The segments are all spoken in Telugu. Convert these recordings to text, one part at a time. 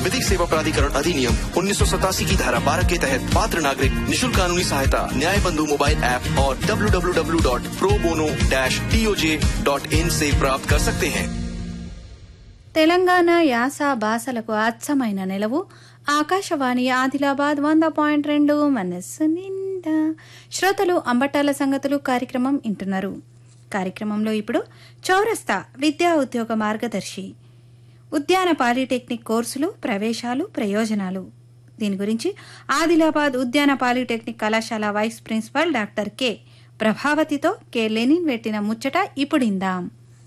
विधिक सेवा प्राधिकरण अधिनियम उन्नीस की धारा 12 के तहत पात्र नागरिक निशुल्क कानूनी सहायता न्याय बंधु मोबाइल ऐप और www.probono-toj.in से प्राप्त कर सकते हैं తెలంగాణ యాస భాషలకు అచ్చమైన నిలవు ఆకాశవాణి ఆదిలాబాద్ వంద పాయింట్ రెండు మనస్సు నిండా శ్రోతలు అంబటాల సంగతులు కార్యక్రమం వింటున్నారు కార్యక్రమంలో ఇప్పుడు చౌరస్తా విద్యా ఉద్యోగ మార్గదర్శి ఉద్యాన పాలిటెక్నిక్ కోర్సులు ప్రవేశాలు ప్రయోజనాలు దీని గురించి ఆదిలాబాద్ ఉద్యాన పాలిటెక్నిక్ కళాశాల వైస్ ప్రిన్సిపల్ డాక్టర్ కె ప్రభావతితో కె లెనిన్ పెట్టిన ముచ్చట ఇప్పుడిందాం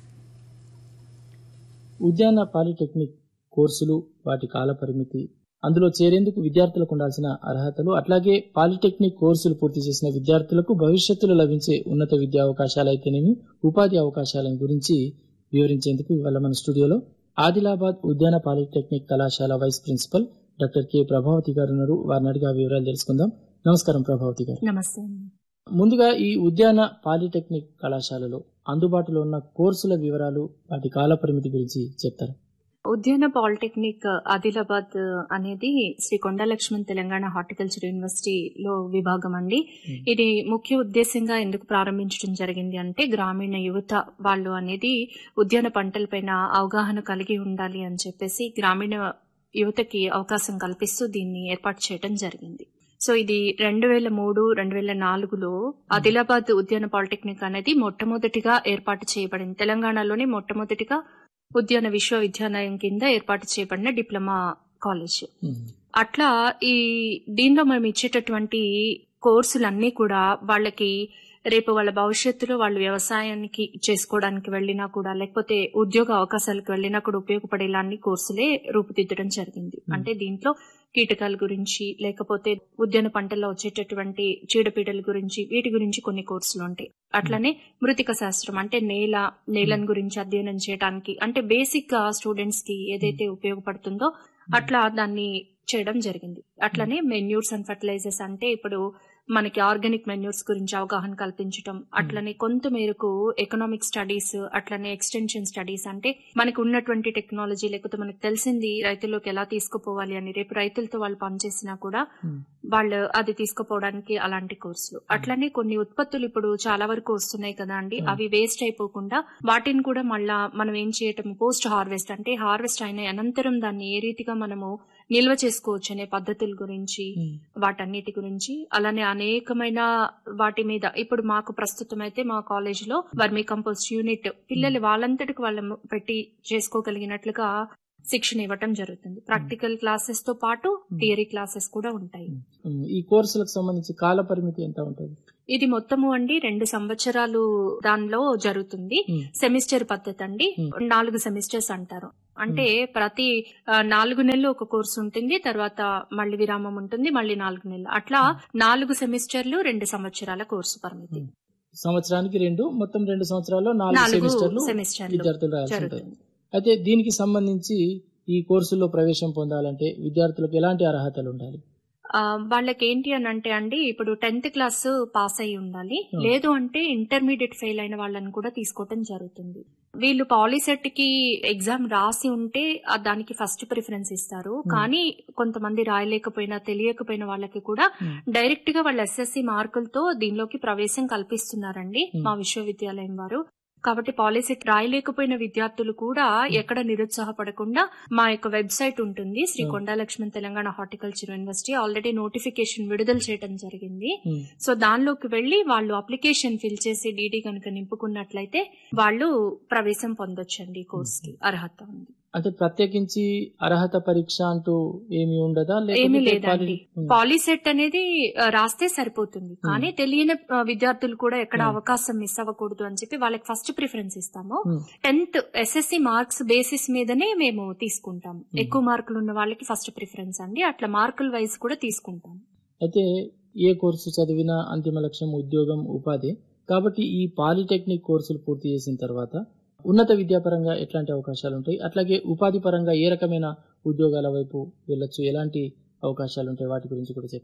ఉద్యాన పాలిటెక్నిక్ కోర్సులు వాటి కాల పరిమితి అందులో చేరేందుకు విద్యార్థులకు ఉండాల్సిన అర్హతలు అట్లాగే పాలిటెక్నిక్ కోర్సులు పూర్తి చేసిన విద్యార్థులకు భవిష్యత్తులో లభించే ఉన్నత విద్యా అవకాశాలు అయితేనేమి ఉపాధి అవకాశాల గురించి వివరించేందుకు ఇవాళ మన స్టూడియోలో ఆదిలాబాద్ ఉద్యాన పాలిటెక్నిక్ కళాశాల vice principal doctor K Prabhavati గారు ఉన్నారు వారిని అడిగి ఆ వివరాలు తెలుసుకుందాం నమస్కారం ప్రభావతి గారు నమస్తే ముందుగా ఈ ఉద్యాన పాలిటెక్నిక్ కళాశాలలో అందుబాటులో ఉన్న కోర్సుల వివరాలు వాటి కాల పరిమితి గురించి చెప్తారు ఉద్యాన పాలిటెక్నిక్ ఆదిలాబాద్ అనేది శ్రీ కొండ లక్ష్మణ్ తెలంగాణ హార్టికల్చర్ యూనివర్సిటీలో విభాగం అండి ఇది ముఖ్య ఉద్దేశంగా ఎందుకు ప్రారంభించడం జరిగింది అంటే గ్రామీణ యువత వాళ్ళు అనేది ఉద్యాన పంటలపైన అవగాహన కలిగి ఉండాలి అని చెప్పేసి గ్రామీణ యువతకి అవకాశం కల్పిస్తూ దీన్ని ఏర్పాటు చేయడం జరిగింది సో ఇది రెండు వేల మూడు రెండు వేల నాలుగులో ఆదిలాబాద్ ఉద్యాన పాలిటెక్నిక్ అనేది మొట్టమొదటిగా ఏర్పాటు చేయబడింది తెలంగాణలోనే మొట్టమొదటిగా ఉద్యాన విశ్వవిద్యాలయం కింద ఏర్పాటు చేయబడిన డిప్లొమా కాలేజ్ అట్లా ఈ దీనిలో మనం ఇచ్చేటటువంటి కోర్సులన్నీ కూడా వాళ్ళకి రేపు వాళ్ళ భవిష్యత్తులో వాళ్ళు వ్యవసాయానికి చేసుకోవడానికి వెళ్ళినా కూడా లేకపోతే ఉద్యోగ అవకాశాలకు వెళ్ళినా కూడా ఉపయోగపడేలాంటి కోర్సులే రూపుదిద్దడం జరిగింది అంటే దీంట్లో కీటకాల గురించి లేకపోతే ఉద్యాన పంటల్లో వచ్చేటటువంటి చీడపీడల గురించి వీటి గురించి కొన్ని కోర్సులు ఉంటాయి అట్లనే మృతిక శాస్త్రం అంటే నేల నేలను గురించి అధ్యయనం చేయడానికి అంటే బేసిక్ గా స్టూడెంట్స్ కి ఏదైతే ఉపయోగపడుతుందో అట్లా దాన్ని చేయడం జరిగింది అట్లనే మెన్యూర్స్ అండ్ ఫర్టిలైజర్స్ అంటే ఇప్పుడు మనకి ఆర్గానిక్ మెన్యూర్స్ గురించి అవగాహన కల్పించడం అట్లనే కొంత మేరకు ఎకనామిక్ స్టడీస్ అట్లనే ఎక్స్టెన్షన్ స్టడీస్ అంటే మనకు ఉన్నటువంటి టెక్నాలజీ లేకపోతే మనకు తెలిసింది రైతుల్లోకి ఎలా తీసుకుపోవాలి అని రేపు రైతులతో వాళ్ళు పనిచేసినా కూడా వాళ్ళు అది తీసుకుపోవడానికి అలాంటి కోర్సులు అట్లనే కొన్ని ఉత్పత్తులు ఇప్పుడు చాలా వరకు వస్తున్నాయి కదా అండి అవి వేస్ట్ అయిపోకుండా వాటిని కూడా మళ్ళా మనం ఏం చేయటం పోస్ట్ హార్వెస్ట్ అంటే హార్వెస్ట్ అయిన అనంతరం దాన్ని ఏ రీతిగా మనము నిల్వ చేసుకోవచ్చు అనే పద్ధతుల గురించి వాటన్నిటి గురించి అలానే అనేకమైన వాటి మీద ఇప్పుడు మాకు ప్రస్తుతం అయితే మా కాలేజ్ లో వర్మీ కంపోస్ట్ యూనిట్ పిల్లలు వాళ్ళంతటికి వాళ్ళ పెట్టి చేసుకోగలిగినట్లుగా శిక్షణ ఇవ్వటం జరుగుతుంది ప్రాక్టికల్ క్లాసెస్ తో పాటు థియరీ క్లాసెస్ కూడా ఉంటాయి ఈ కోర్సులకు సంబంధించి కాల పరిమితి ఎంత ఉంటుంది ఇది మొత్తము అండి రెండు సంవత్సరాలు దానిలో జరుగుతుంది సెమిస్టర్ పద్ధతి అండి నాలుగు సెమిస్టర్స్ అంటారు అంటే ప్రతి నాలుగు నెలలు ఒక కోర్సు ఉంటుంది తర్వాత మళ్ళీ విరామం ఉంటుంది మళ్ళీ నాలుగు నెలలు అట్లా నాలుగు సెమిస్టర్లు రెండు సంవత్సరాల కోర్సు పరిమితి సంవత్సరానికి రెండు మొత్తం రెండు సంవత్సరాల్లో నాలుగు సెమిస్టర్లు విద్యార్థులు రాయాల్సి ఉంటుంది అయితే దీనికి సంబంధించి ఈ కోర్సుల్లో ప్రవేశం పొందాలంటే విద్యార్థులకు ఎలాంటి అర్హతలు ఉండాలి వాళ్ళకి ఏంటి అని అంటే అండి ఇప్పుడు టెన్త్ క్లాస్ పాస్ అయి ఉండాలి లేదు అంటే ఇంటర్మీడియట్ ఫెయిల్ అయిన వాళ్ళని కూడా తీసుకోవటం జరుగుతుంది వీళ్ళు పాలిసెట్ కి ఎగ్జామ్ రాసి ఉంటే దానికి ఫస్ట్ ప్రిఫరెన్స్ ఇస్తారు కానీ కొంతమంది రాయలేకపోయినా తెలియకపోయిన వాళ్ళకి కూడా డైరెక్ట్ గా వాళ్ళ ఎస్ఎస్సి మార్కులతో దీనిలోకి ప్రవేశం కల్పిస్తున్నారండి మా విశ్వవిద్యాలయం వారు కాబట్టి పాలసీ రాయలేకపోయిన విద్యార్థులు కూడా ఎక్కడ నిరుత్సాహపడకుండా మా యొక్క వెబ్సైట్ ఉంటుంది Sri Konda Laxman Telangana horticulture university already notification విడుదల చేయడం జరిగింది సో దానిలోకి వెళ్లి వాళ్ళు అప్లికేషన్ ఫిల్ చేసి డీడీ కనుక నింపుకున్నట్లయితే వాళ్ళు ప్రవేశం పొందొచ్చండి ఈ కోర్స్ కి అర్హత ఉంది అంటే ప్రత్యేకించి అర్హత పరీక్ష అంటూ ఏమి ఉండదా ఏమీ లేదండి పాలిసెట్ అనేది రాస్తే సరిపోతుంది కానీ తెలియని విద్యార్థులు కూడా ఎక్కడ అవకాశం మిస్ అవ్వకూడదు అని చెప్పి వాళ్ళకి ఫస్ట్ ప్రిఫరెన్స్ ఇస్తాము టెన్త్ ఎస్ఎస్సి మార్క్స్ బేసిస్ మీదనే మేము తీసుకుంటాం ఎక్కువ మార్కులు ఉన్న వాళ్ళకి ఫస్ట్ ప్రిఫరెన్స్ అండి అట్లా మార్కుల వైజ్ కూడా తీసుకుంటాం అయితే ఏ కోర్సు చదివినా అంతిమ లక్ష్యం ఉద్యోగం ఉపాధి కాబట్టి ఈ పాలిటెక్నిక్ కోర్సులు పూర్తి చేసిన తర్వాత ఉన్నత విద్యాపరంగా ఎట్లాంటి అవకాశాలు ఉంటాయి అట్లాగే ఉపాధి పరంగా ఏ రకమైన ఉద్యోగాల వైపు వెళ్ళొచ్చు ఎలాంటి అవకాశాలు ఉంటాయి వాటి గురించి కూడా చెప్తారు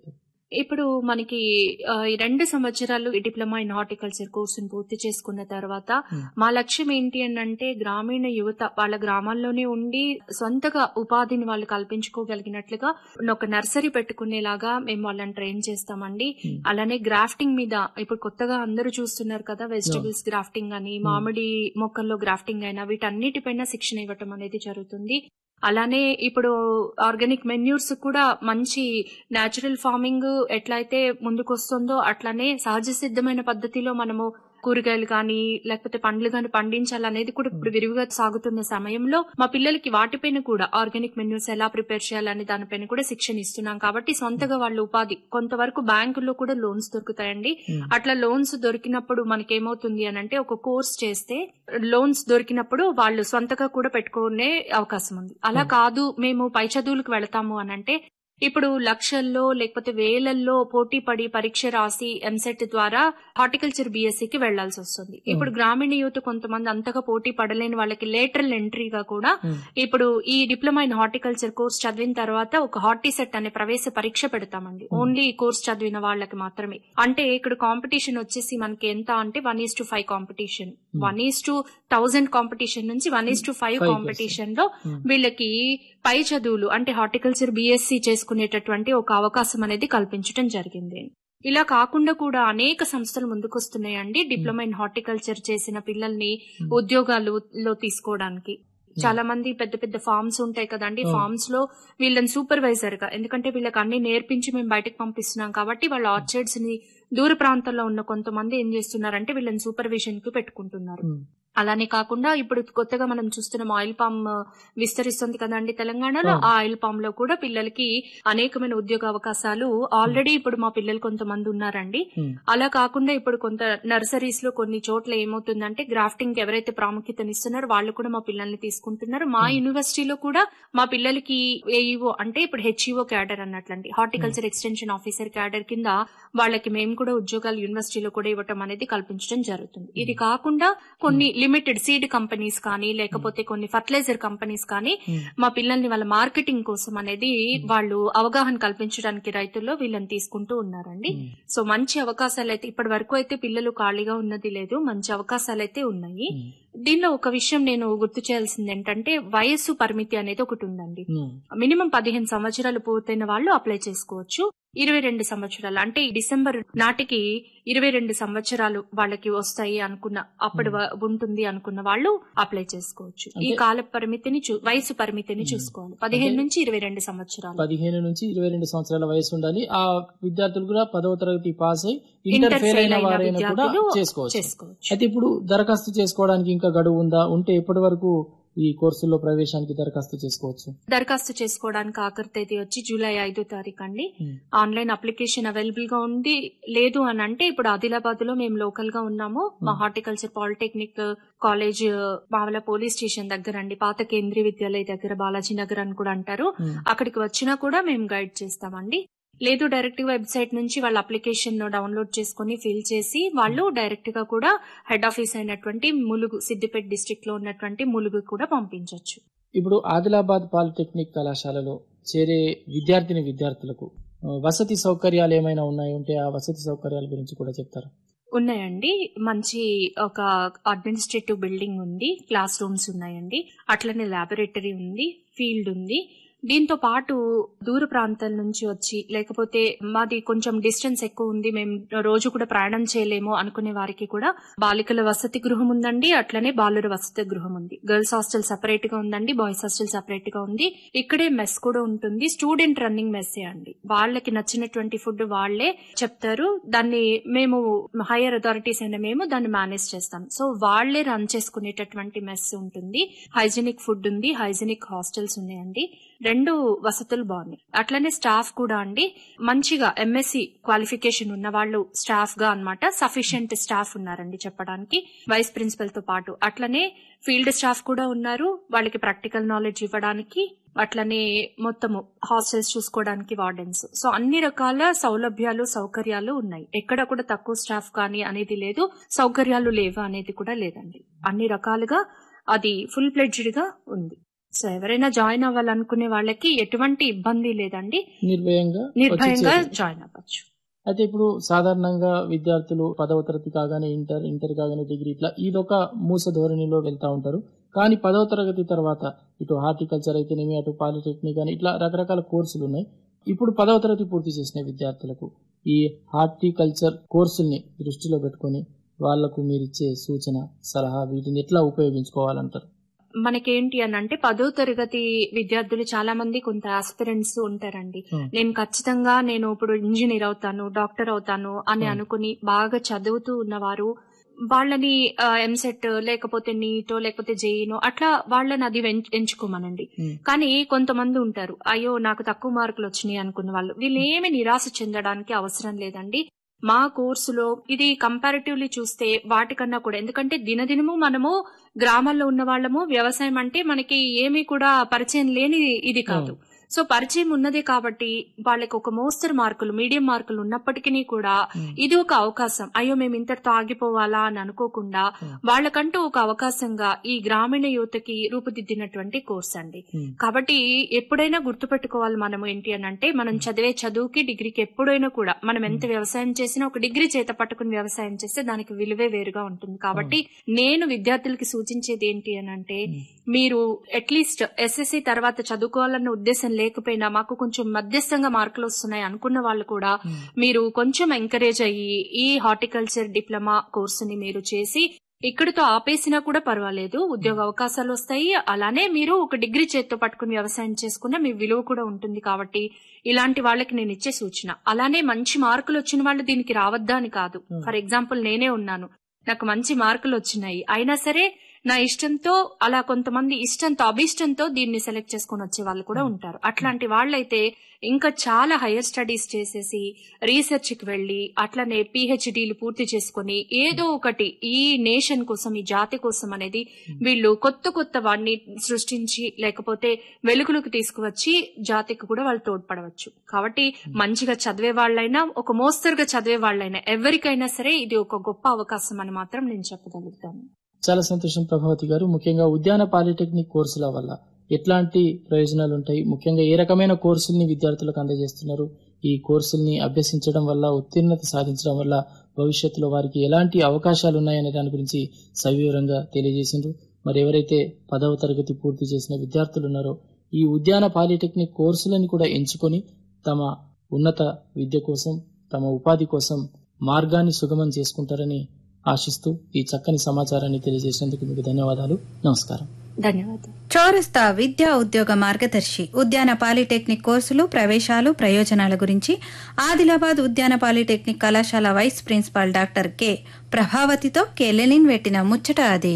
ఇప్పుడు మనకి ఆ, ఈ రెండు సంవత్సరాలు ఈ డిప్లొమా ఇన్ హార్టికల్చర్ కోర్సును పూర్తి చేసుకున్న తర్వాత Hmm. మా లక్ష్యం ఏంటి అని అంటే గ్రామీణ యువత వాళ్ళ గ్రామాల్లోనే ఉండి సొంతగా ఉపాధిని వాళ్ళు కల్పించుకోగలిగినట్లుగా ఒక నర్సరీ పెట్టుకునేలాగా మేము వాళ్ళని ట్రైన్ చేస్తామండి Hmm. అలానే గ్రాఫ్టింగ్ మీద ఇప్పుడు కొత్తగా అందరూ చూస్తున్నారు కదా వెజిటబుల్స్ గ్రాఫ్టింగ్ అని మామిడి మొక్కల్లో గ్రాఫ్టింగ్ అయినా వీటన్నిటిపైన శిక్షణ ఇవ్వటం అనేది జరుగుతుంది అలానే ఇప్పుడు ఆర్గానిక్ మెన్యూర్స్ కూడా మంచి న్యాచురల్ ఫార్మింగ్ ఎట్లయితే ముందుకొస్తుందో అట్లానే సహజ సిద్ధమైన పద్ధతిలో మనము కూరగాయలు కానీ లేకపోతే పండ్లు కానీ పండించాలనేది కూడా ఇప్పుడు విరివిగా సాగుతున్న సమయంలో మా పిల్లలకి వాటిపైన కూడా ఆర్గానిక్ మెన్యూస్ ఎలా ప్రిపేర్ చేయాలని దానిపైన కూడా శిక్షణ ఇస్తున్నాం కాబట్టి సొంతగా వాళ్ళు ఉపాధి కొంతవరకు బ్యాంకుల్లో కూడా లోన్స్ దొరుకుతాయండి Hmm. అట్లా లోన్స్ దొరికినప్పుడు మనకేమవుతుంది అని అంటే ఒక కోర్స్ చేస్తే లోన్స్ దొరికినప్పుడు వాళ్ళు సొంతగా కూడా పెట్టుకునే అవకాశం ఉంది అలా కాదు మేము పై చదువులకు వెళతాము అని అంటే ఇప్పుడు లక్షల్లో లేకపోతే వేలల్లో పోటీ పడి పరీక్ష రాసి ఎంసెట్ ద్వారా హార్టికల్చర్ బీఎస్సీకి వెళ్లాల్సి వస్తుంది ఇప్పుడు గ్రామీణ యువత కొంతమంది అంతగా పోటీ పడలేని వాళ్ళకి లేటరల్ ఎంట్రీగా కూడా Hmm. ఇప్పుడు ఈ డిప్లొమా ఇన్ హార్టికల్చర్ కోర్స్ చదివిన తర్వాత ఒక హార్టిసెట్ అనే ప్రవేశ పరీక్ష పెడతామండి ఓన్లీ ఈ కోర్స్ చదివిన వాళ్ళకి మాత్రమే అంటే ఇక్కడ కాంపిటీషన్ వచ్చేసి మనకి ఎంత అంటే one is to five competition one is to thousand competition నుంచి one is to five Five competition లో Hmm. వీళ్ళకి పై చదువులు అంటే హార్టికల్చర్ బీఎస్సీ చేసుకునేటటువంటి ఒక అవకాశం అనేది కల్పించడం జరిగింది ఇలా కాకుండా కూడా అనేక సంస్థలు ముందుకొస్తున్నాయండి డిప్లొమా ఇన్ హార్టికల్చర్ చేసిన పిల్లల్ని ఉద్యోగాలలో తీసుకోవడానికి చాలా మంది పెద్ద పెద్ద ఫార్మ్స్ ఉంటాయి కదండి Hmm. ఫార్మ్స్ లో వీళ్ళని సూపర్వైజర్ గా ఎందుకంటే వీళ్ళకి అన్ని నేర్పించి మేము బయటకు పంపిస్తున్నాం కాబట్టి వాళ్ళ ఆర్చర్డ్స్ ని దూర ప్రాంతాల్లో ఉన్న కొంతమంది ఏం చేస్తున్నారంటే వీళ్ళని సూపర్విజన్ కు పెట్టుకుంటున్నారు Hmm. అలానే కాకుండా ఇప్పుడు కొత్తగా మనం చూస్తున్న ఆయిల్ పామ్ విస్తరిస్తుంది కదండి తెలంగాణలో అవును. ఆ ఆయిల్ పామ్ లో కూడా పిల్లలకి అనేకమైన ఉద్యోగ అవకాశాలు ఆల్రెడీ ఇప్పుడు మా పిల్లలు కొంతమంది ఉన్నారండి Hmm. అలా కాకుండా ఇప్పుడు కొంత నర్సరీస్ లో కొన్ని చోట్ల ఏమవుతుందంటే గ్రాఫ్టింగ్ ఎవరైతే ప్రాముఖ్యతనిస్తున్నారో వాళ్ళు కూడా మా పిల్లల్ని తీసుకుంటున్నారు మా యూనివర్సిటీలో కూడా మా పిల్లలకి ఏఈఓ అంటే ఇప్పుడు హెచ్ఈఓ క్యాడర్ అన్నట్లండి హార్టికల్చర్ ఎక్స్టెన్షన్ ఆఫీసర్ క్యాడర్ కింద వాళ్ళకి మేము కూడా ఉద్యోగాలు యూనివర్సిటీలో కూడా ఇవ్వటం అనేది కల్పించడం జరుగుతుంది ఇది కాకుండా కొన్ని లిమిటెడ్ సీడ్ కంపెనీస్ కానీ లేకపోతే కొన్ని ఫర్టిలైజర్ కంపెనీస్ కానీ Hmm. మా పిల్లల్ని వాళ్ళ మార్కెటింగ్ కోసం అనేది వాళ్ళు అవగాహన కల్పించడానికి రైతుల్లో వీళ్ళని తీసుకుంటూ ఉన్నారండి Hmm. సో మంచి అవకాశాలు అయితే ఇప్పటి వరకు అయితే పిల్లలు ఖాళీగా ఉన్నది లేదు మంచి అవకాశాలు అయితే ఉన్నాయి Hmm. దీనిలో ఒక విషయం నేను గుర్తు చేయాల్సింది ఏంటంటే వయస్సు పరిమితి అనేది ఒకటి ఉందండి Hmm. మినిమం పదిహేను సంవత్సరాలు పూర్తయిన వాళ్ళు అప్లై చేసుకోవచ్చు ఇరవై రెండు సంవత్సరాలు అంటే ఈ డిసెంబర్ నాటికి ఇరవై రెండు సంవత్సరాలు వాళ్ళకి వస్తాయి అనుకున్న అప్పటి వ- ఉంటుంది అనుకున్న వాళ్ళు అప్లై చేసుకోవచ్చు ఈ అంటే- కాల పరిమితిని చూ- వయసు పరిమితిని చూసుకోవాలి పదిహేను అంటే- నుంచి ఇరవై రెండు సంవత్సరాలు పదిహేను నుంచి ఇరవై రెండు సంవత్సరాల వయసు ఉండాలి ఆ విద్యార్థులు కూడా పదవ తరగతి పాస్ అయి ఇంటర్ ఇంటర్ ఫెయిల్ ఫెయిల్ అయిన అయిన వారైనా కూడా విద్యార్థులు చేసుకోవచ్చు చేసుకోవచ్చు అయితే ఇప్పుడు దరఖాస్తు చేసుకోవడానికి ఇంకా గడువు ఉందా ఉంటే ఎప్పటి వరకు ఈ కోర్సుల్లో ప్రవేశానికి దరఖాస్తు చేసుకోవచ్చు దరఖాస్తు చేసుకోవడానికి ఆఖరి తేదీ వచ్చి జూలై ఐదో తారీఖు అండి Hmm. ఆన్లైన్ అప్లికేషన్ అవైలబుల్ గా ఉంది లేదు అని అంటే ఇప్పుడు ఆదిలాబాద్ లో మేము లోకల్ గా ఉన్నాము మా horticulture polytechnic college Mavala police station దగ్గర అండి పాత కేంద్రీయ విద్యాలయ దగ్గర బాలాజీ నగర్ అని కూడా అంటారు Hmm. అక్కడికి వచ్చినా కూడా మేము గైడ్ చేస్తామండి లేదు డైరెక్ట్ గా వెబ్సైట్ నుంచి వాళ్ళ అప్లికేషన్ డౌన్లోడ్ చేసుకుని ఫిల్ చేసి వాళ్ళు డైరెక్ట్ గా కూడా హెడ్ ఆఫీస్ అయినటువంటి ములుగు సిద్దిపేట డిస్ట్రిక్ట్ లో ఉన్నటువంటి ములుగు కూడా పంపించవచ్చు ఇప్పుడు ఆదిలాబాద్ పాలిటెక్నిక్ కళాశాలలో చేరే విద్యార్థిని విద్యార్థులకు ఆ, వసతి సౌకర్యాలు ఏమైనా ఉన్నాయి ఉంటే ఆ వసతి సౌకర్యాల గురించి కూడా చెప్తారా ఉన్నాయండి మంచి ఒక అడ్మినిస్ట్రేటివ్ బిల్డింగ్ ఉంది క్లాస్ రూమ్స్ ఉన్నాయండి అట్లనే ల్యాబొరేటరీ ఉంది ఫీల్డ్ ఉంది దీంతో పాటు దూర ప్రాంతాల నుంచి వచ్చి లేకపోతే మాది కొంచెం డిస్టెన్స్ ఎక్కువ ఉంది మేము రోజు కూడా ప్రయాణం చేయలేము అనుకునే వారికి కూడా బాలికల వసతి గృహం ఉందండి అట్లనే బాలుర వసతి గృహం ఉంది గర్ల్స్ హాస్టల్ సెపరేట్ గా ఉందండి బాయ్స్ హాస్టల్ సెపరేట్ గా ఉంది ఇక్కడే మెస్ కూడా ఉంటుంది స్టూడెంట్ రన్నింగ్ మెస్సే అండి వాళ్ళకి నచ్చినటువంటి ఫుడ్ వాళ్ళే చెప్తారు దాన్ని మేము హైయర్ అథారిటీస్ అయిన మేము దాన్ని మేనేజ్ చేస్తాం సో వాళ్ళే రన్ చేసుకునేటటువంటి మెస్ ఉంటుంది హైజీనిక్ ఫుడ్ ఉంది హైజీనిక్ హాస్టల్స్ ఉన్నాయండి రెండు వసతులు బాగున్నాయి అట్లనే స్టాఫ్ కూడా అండి మంచిగా ఎంఎస్సి క్వాలిఫికేషన్ ఉన్న వాళ్ళు స్టాఫ్ గా అన్నమాట సఫిషియెంట్ స్టాఫ్ ఉన్నారండి చెప్పడానికి వైస్ ప్రిన్సిపల్ తో పాటు అట్లనే ఫీల్డ్ స్టాఫ్ కూడా ఉన్నారు వాళ్ళకి ప్రాక్టికల్ నాలెడ్జ్ ఇవ్వడానికి అట్లనే మొత్తము హాస్టల్స్ చూసుకోవడానికి వార్డెన్స్ సో అన్ని రకాల సౌలభ్యాలు సౌకర్యాలు ఉన్నాయి ఎక్కడ కూడా తక్కువ స్టాఫ్ కానీ అనేది లేదు సౌకర్యాలు లేవా అనేది కూడా లేదండి అన్ని రకాలుగా అది ఫుల్ ప్లెడ్జ్డ్ గా ఉంది సో ఎవరైనా జాయిన్ అవ్వాలనుకునే వాళ్ళకి ఎటువంటి ఇబ్బంది లేదండి నిర్భయంగా వచ్చి నిర్భయంగా చేరు. జాయిన్ అవ్వచ్చు అయితే ఇప్పుడు సాధారణంగా విద్యార్థులు పదవ తరగతి కాగానే ఇంటర్ ఇంటర్ కాగానే డిగ్రీ ఇట్లా ఇదొక మూస ధోరణిలో వెళ్తా ఉంటారు కానీ పదవ తరగతి తర్వాత ఇటు హార్టికల్చర్ అయితేనేమి అటు పాలిటెక్నిక్ అని ఇట్లా రకరకాల కోర్సులు ఉన్నాయి ఇప్పుడు పదవ తరగతి పూర్తి చేసిన విద్యార్థులకు ఈ హార్టికల్చర్ కోర్సుల్ని దృష్టిలో పెట్టుకొని వాళ్లకు మీరిచ్చే సూచన సలహా వీటిని ఎట్లా ఉపయోగించుకోవాలంటారు మనకేంటి అని అంటే పదో తరగతి విద్యార్థులు చాలా మంది కొంత ఆస్పిరెంట్స్ ఉంటారండి Hmm. నేను ఖచ్చితంగా నేను ఇప్పుడు ఇంజనీర్ అవుతాను డాక్టర్ అవుతాను అని Hmm. అనుకుని బాగా చదువుతూ ఉన్నవారు వాళ్ళని ఎంసెట్ లేకపోతే నీటో లేకపోతే జేఈనో అట్లా వాళ్ళని అది వెం- ఎంచుకోమనండి Hmm. కానీ కొంతమంది ఉంటారు అయ్యో నాకు తక్కువ మార్కులు వచ్చినాయి అనుకున్న వాళ్ళు వీళ్ళు ఏమి నిరాశ చెందడానికి అవసరం లేదండి మా కోర్సులో ఇది కంపారిటివ్లీ చూస్తే వాటికన్నా కూడా ఎందుకంటే దినదినము మనము గ్రామాల్లో ఉన్న వాళ్ళము వ్యవసాయం అంటే మనకి ఏమీ కూడా పరిచయం లేని ఇది కాదు సో పరిచయం ఉన్నదే కాబట్టి వాళ్ళకి ఒక మోస్తరు మార్కులు మీడియం మార్కులు ఉన్నప్పటికీ కూడా ఇది ఒక అవకాశం అయ్యో మేము ఇంతటితో ఆగిపోవాలా అని అనుకోకుండా వాళ్ళకంటూ ఒక అవకాశంగా ఈ గ్రామీణ యువతకి రూపుదిద్దినటువంటి కోర్స్ అండి Hmm. కాబట్టి ఎప్పుడైనా గుర్తుపెట్టుకోవాలి మనం ఏంటి అని అంటే మనం చదివే చదువుకి డిగ్రీకి ఎప్పుడైనా కూడా మనం ఎంత వ్యవసాయం చేసినా ఒక డిగ్రీ చేత పట్టుకుని వ్యవసాయం చేస్తే దానికి విలువే వేరుగా ఉంటుంది కాబట్టి నేను విద్యార్థులకి సూచించేది ఏంటి అని అంటే మీరు అట్లీస్ట్ ఎస్ఎస్సి తర్వాత చదువుకోవాలన్న ఉద్దేశం లేకపోయినా మాకు కొంచెం మధ్యస్థంగా మార్కులు వస్తున్నాయి అనుకున్న వాళ్ళు కూడా మీరు కొంచెం ఎంకరేజ్ అయ్యి ఈ హార్టికల్చర్ డిప్లొమా కోర్సుని మీరు చేసి ఇక్కడితో ఆపేసినా కూడా పర్వాలేదు ఉద్యోగ అవకాశాలు వస్తాయి అలానే మీరు ఒక డిగ్రీ చేత్తో పట్టుకుని వ్యవసాయం చేసుకున్న మీ విలువ కూడా ఉంటుంది కాబట్టి ఇలాంటి వాళ్ళకి నేను ఇచ్చే సూచన అలానే మంచి మార్కులు వచ్చిన వాళ్ళు దీనికి రావద్దా అని కాదు ఫర్ ఎగ్జాంపుల్ నేనే ఉన్నాను నాకు మంచి మార్కులు వచ్చినాయి అయినా సరే నా ఇష్టంతో అలా కొంతమంది ఇష్టంతో అభిష్టంతో దీన్ని సెలెక్ట్ చేసుకుని వచ్చే వాళ్ళు కూడా ఉంటారు అట్లాంటి వాళ్ళైతే ఇంకా చాలా హైయర్ స్టడీస్ చేసేసి రీసెర్చ్ కి వెళ్లి అట్లనే పిహెచ్డీలు పూర్తి చేసుకుని ఏదో ఒకటి ఈ నేషన్ కోసం ఈ జాతి కోసం అనేది వీళ్ళు కొత్త కొత్త వాడిని సృష్టించి లేకపోతే వెలుగులోకి తీసుకువచ్చి జాతికి కూడా వాళ్ళు తోడ్పడవచ్చు కాబట్టి మంచిగా చదివే వాళ్ళైనా ఒక మోస్తరుగా చదివే వాళ్ళైనా ఎవరికైనా సరే ఇది ఒక గొప్ప అవకాశం అని మాత్రం నేను చెప్పగలుగుతాను చాలా సంతోషం ప్రభావతి గారు ముఖ్యంగా ఉద్యాన పాలిటెక్నిక్ కోర్సుల వల్ల ఎట్లాంటి ప్రయోజనాలు ఉంటాయి ముఖ్యంగా ఏ రకమైన కోర్సుల్ని విద్యార్థులకు అందజేస్తున్నారు ఈ కోర్సుల్ని అభ్యసించడం వల్ల ఉత్తీర్ణత సాధించడం వల్ల భవిష్యత్తులో వారికి ఎలాంటి అవకాశాలు ఉన్నాయనే దాని గురించి సవివరంగా తెలియజేసిండ్రు మరి ఎవరైతే పదవ తరగతి పూర్తి చేసిన విద్యార్థులు ఉన్నారో ఈ ఉద్యాన పాలిటెక్నిక్ కోర్సులను కూడా ఎంచుకొని తమ ఉన్నత విద్య కోసం తమ ఉపాధి కోసం మార్గాన్ని సుగమం చేసుకుంటారని ఆశిస్తూ ఈ చక్కని సమాచారాన్ని తెలియజేసినందుకు మీకు ధన్యవాదాలు నమస్కారం ధన్యవాదాలు చౌరస్తా విద్యా ఉద్యోగ మార్గదర్శి ఉద్యాన పాలిటెక్నిక్ కోర్సులు ప్రవేశాలు ప్రయోజనాల గురించి ఆదిలాబాద్ ఉద్యాన పాలిటెక్నిక్ కళాశాల వైస్ ప్రిన్సిపాల్ డాక్టర్ కె ప్రభావతితో కెలెనిన్ పెట్టిన ముచ్చట అది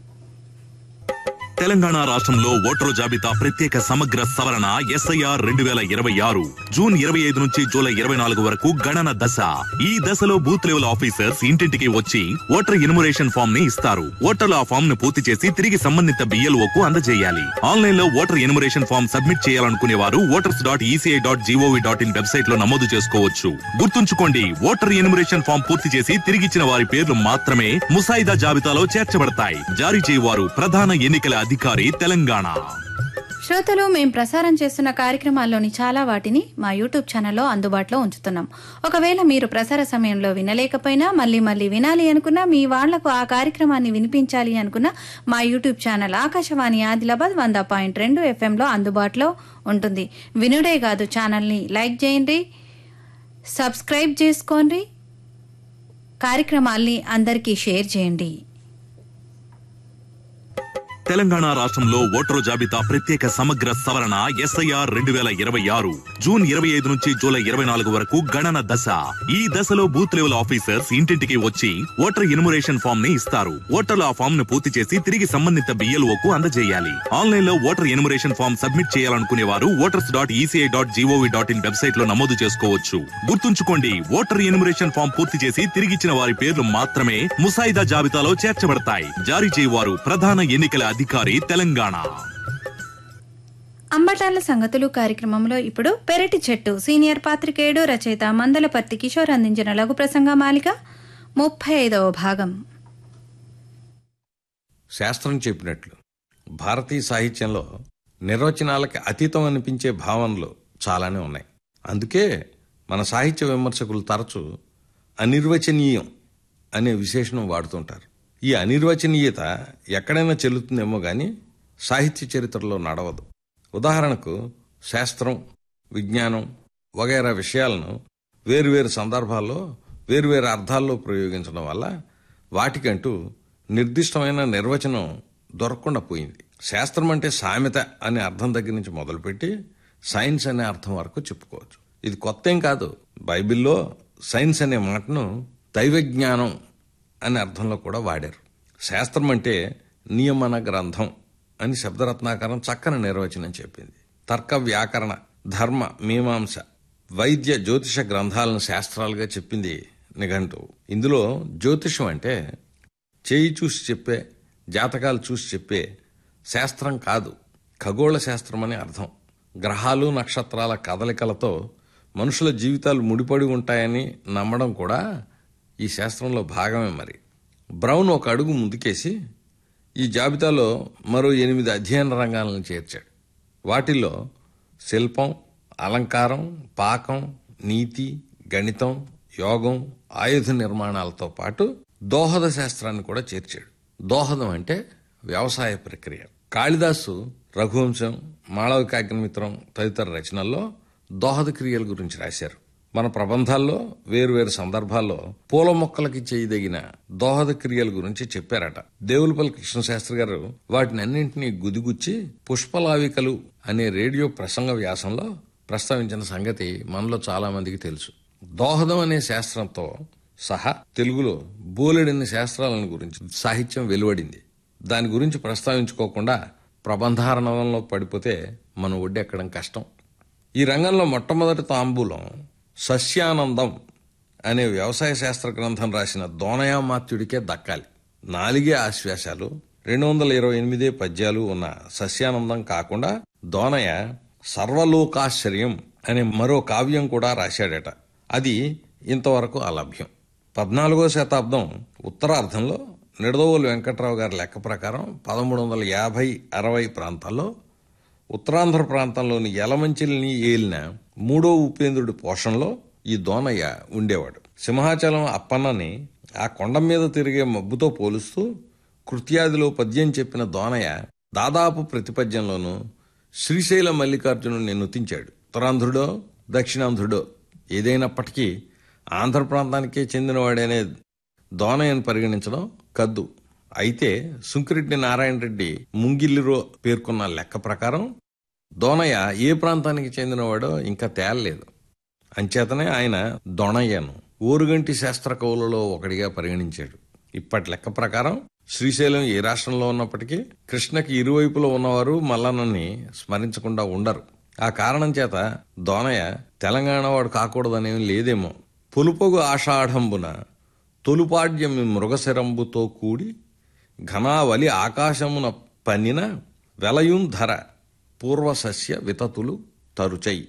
తెలంగాణ రాష్ట్రంలో ఓటరు జాబితా ప్రత్యేక సమగ్ర సవరణ ఎస్ఐఆర్ రెండు వేల ఇరవై ఆరు జూన్ ఇరవై ఐదు నుంచి జూలై ఇరవై నాలుగు వరకు గణన దశ ఈ దశలో బూత్ లెవెల్ ఆఫీసర్స్ ఇంటింటికి వచ్చి ఓటర్ ఇనుమరేషన్ ఫామ్ ని ఇస్తారు ఓటర్లు ఆ ఫామ్ ను పూర్తి చేసి తిరిగి సంబంధిత బిఎల్ఓ కు అందజేయాలి ఆన్లైన్ లో ఓటర్ ఎనుమరేషన్ ఫామ్ సబ్మిట్ చేయాలనుకునే వారు voters dot ECI dot GOV dot in website లో నమోదు చేసుకోవచ్చు గుర్తుంచుకోండి ఓటర్ ఎనుమరేషన్ ఫామ్ పూర్తి చేసి తిరిగిచ్చిన వారి పేర్లు మాత్రమే ముసాయిదా జాబితాలో చేర్చబడతాయి జారీ చేయవారు ప్రధాన ఎన్నికల అధికారి తెలంగాణ శ్రోతలు మేం ప్రసారం చేస్తున్న కార్యక్రమాల్లోని చాలా వాటిని మా యూట్యూబ్ ఛానల్లో అందుబాటులో ఉంచుతున్నాం ఒకవేళ మీరు ప్రసార సమయంలో వినలేకపోయినా మళ్ళీ మళ్ళీ వినాలి అనుకున్నా మీ వాళ్లకు ఆ కార్యక్రమాన్ని వినిపించాలి అనుకున్నా మా యూట్యూబ్ ఛానల్ ఆకాశవాణి ఆదిలాబాద్ వంద పాయింట్ రెండు ఎఫ్ఎంలో అందుబాటులో ఉంటుంది వినుడే కాదు ఛానల్ని లైక్ చేయండి సబ్స్క్రైబ్ చేసుకోండి కార్యక్రమాల్ని అందరికీ షేర్ చేయండి తెలంగాణ రాష్ట్రంలో ఓటరు జాబితా ప్రత్యేక సమగ్ర సవరణ ఎస్ఐఆర్ రెండు వేల ఇరవై ఆరు జూన్ ఇరవై ఐదు నుంచి జూలై ఇరవై నాలుగు వరకు గణన దశ ఈ దశలో బూత్ లెవెల్ ఆఫీసర్స్ ఇంటింటికి వచ్చి ఓటర్ ఇనుమరేషన్ ఫామ్ ని ఇస్తారు ఓటర్లు ఆ ఫామ్ ను పూర్తి చేసి తిరిగి సంబంధిత బిఎల్ఓ కు అందజేయాలి ఆన్లైన్ లో ఓటర్ ఎనుమరేషన్ ఫామ్ సబ్మిట్ చేయాలనుకునే వారు voters dot ECI dot GOV dot in website లో నమోదు చేసుకోవచ్చు గుర్తుంచుకోండి ఓటర్ ఎనుమరేషన్ ఫామ్ పూర్తి చేసి తిరిగిచ్చిన వారి పేర్లు మాత్రమే ముసాయిదా జాబితాలో చేర్చబడతాయి జారీ చేయవారు ప్రధాన ఎన్నికల అధికారి తెలంగాణ అంబటాల సంగతులు కార్యక్రమంలో ఇప్పుడు పెరటి చెట్టు సీనియర్ పాత్రికేయుడు రచయిత మందలపర్తి కిషోర్ అందించిన లఘు ప్రసంగ మాలిక ముప్పై ఐదవ భాగం శాస్త్రం చెప్పినట్లు భారతీయ సాహిత్యంలో నిర్వచనాలకి అతీతం అనిపించే భావనలు చాలానే ఉన్నాయి అందుకే మన సాహిత్య విమర్శకులు తరచూ అనిర్వచనీయం అనే విశేషణం వాడుతుంటారు ఈ అనిర్వచనీయత ఎక్కడైనా చెల్లుతుందేమో గాని సాహిత్య చరిత్రలో నడవదు ఉదాహరణకు శాస్త్రం విజ్ఞానం వగైరా విషయాలను వేరువేరు సందర్భాల్లో వేరువేరు అర్థాల్లో ప్రయోగించడం వల్ల వాటికంటూ నిర్దిష్టమైన నిర్వచనం దొరకకుండా పోయింది శాస్త్రం అంటే సామెత అనే అర్థం దగ్గర నుంచి మొదలుపెట్టి సైన్స్ అనే అర్థం వరకు చెప్పుకోవచ్చు ఇది కొత్త ఏం కాదు బైబిల్లో సైన్స్ అనే మాటను దైవజ్ఞానం అనే అర్థంలో కూడా వాడారు శాస్త్రం అంటే నియమన గ్రంథం అని శబ్దరత్నాకరం చక్కని నిర్వచనం చెప్పింది తర్క వ్యాకరణ ధర్మ మీమాంస వైద్య జ్యోతిష గ్రంథాలను శాస్త్రాలుగా చెప్పింది నిఘంటువు ఇందులో జ్యోతిషం అంటే చేయి చూసి చెప్పే జాతకాలు చూసి చెప్పే శాస్త్రం కాదు ఖగోళ శాస్త్రం అని అర్థం గ్రహాలు నక్షత్రాల కదలికలతో మనుషుల జీవితాలు ముడిపడి ఉంటాయని నమ్మడం కూడా ఈ శాస్త్రంలో భాగమే మరి బ్రౌన్ ఒక అడుగు ముందుకేసి ఈ జాబితాలో మరో ఎనిమిది అధ్యయన రంగాలను చేర్చాడు వాటిల్లో శిల్పం అలంకారం పాకం నీతి గణితం యోగం ఆయుధ నిర్మాణాలతో పాటు దోహద శాస్త్రాన్ని కూడా చేర్చాడు దోహదం అంటే వ్యవసాయ ప్రక్రియ కాళిదాసు రఘువంశం మాళవికాగ్నిమిత్రం తదితర రచనల్లో దోహద క్రియల గురించి రాశారు మన ప్రబంధాల్లో వేరువేరు సందర్భాల్లో పూల మొక్కలకి చేయదగిన దోహద క్రియల గురించి చెప్పారట దేవులపల్లి కృష్ణశాస్త్రి గారు వాటిని అన్నింటినీ గుదిగుచ్చి పుష్పలావికలు అనే రేడియో ప్రసంగ వ్యాసంలో ప్రస్తావించిన సంగతి మనలో చాలా మందికి తెలుసు దోహదం అనే శాస్త్రంతో సహా తెలుగులో బోలెడన్ని శాస్త్రాలను గురించి సాహిత్యం వెలువడింది దాని గురించి ప్రస్తావించుకోకుండా ప్రబంధారణంలో పడిపోతే మనం ఒడ్డెక్కడం కష్టం ఈ రంగంలో మొట్టమొదటి తాంబూలం సస్యానందం అనే వ్యవసాయ శాస్త్ర గ్రంథం రాసిన దోనయామాత్యుడికే దక్కాలి నాలుగే ఆశ్వాసాలు రెండు వందల ఇరవై ఎనిమిదే పద్యాలు ఉన్న సస్యానందం కాకుండా దోనయ సర్వలోకాశ్చర్యం అనే మరో కావ్యం కూడా రాశాడట అది ఇంతవరకు అలభ్యం పద్నాలుగో శతాబ్దం ఉత్తరార్ధంలో నిడదవోలు వెంకట్రావు గారి లెక్క ప్రకారం పదమూడు వందల యాభై అరవై ప్రాంతాల్లో ఉత్తరాంధ్ర ప్రాంతంలోని యలమంచిలిని ఏలిన మూడో ఉపేంద్రుడి పోషణలో ఈ దోనయ్య ఉండేవాడు సింహాచలం అప్పన్నని ఆ కొండ మీద తిరిగే మబ్బుతో పోలుస్తూ కృత్యాదిలో పద్యం చెప్పిన దోనయ్య దాదాపు ప్రతిపద్యంలోనూ శ్రీశైల మల్లికార్జునుడిని నుతించాడు ఉత్తరాంధ్రుడో దక్షిణాంధ్రుడో ఏదైనప్పటికీ ఆంధ్ర ప్రాంతానికే చెందినవాడనే దోనయ్యను పరిగణించడం కద్దు అయితే సుంకిరెడ్డి నారాయణ రెడ్డి ముంగిల్లిరో పేర్కొన్న లెక్క ప్రకారం దోనయ్య ఏ ప్రాంతానికి చెందినవాడో ఇంకా తేలలేదు అంచేతనే ఆయన దొణయ్యను ఓరుగంటి శాస్త్ర కవులలో ఒకడిగా పరిగణించాడు ఇప్పటి లెక్క ప్రకారం శ్రీశైలం ఏ రాష్ట్రంలో ఉన్నప్పటికీ కృష్ణకి ఇరువైపులో ఉన్నవారు మల్లన్నని స్మరించకుండా ఉండరు ఆ కారణం చేత దోనయ్య తెలంగాణ వాడు కాకూడదనేం లేదేమో పులుపొగు ఆషాఢంబున తొలుపాడ్యమి మృగశిరంబుతో కూడి ఘనావలి ఆకాశమున పన్నిన వెలయుం ధర పూర్వసస్య వితతులు తరుచై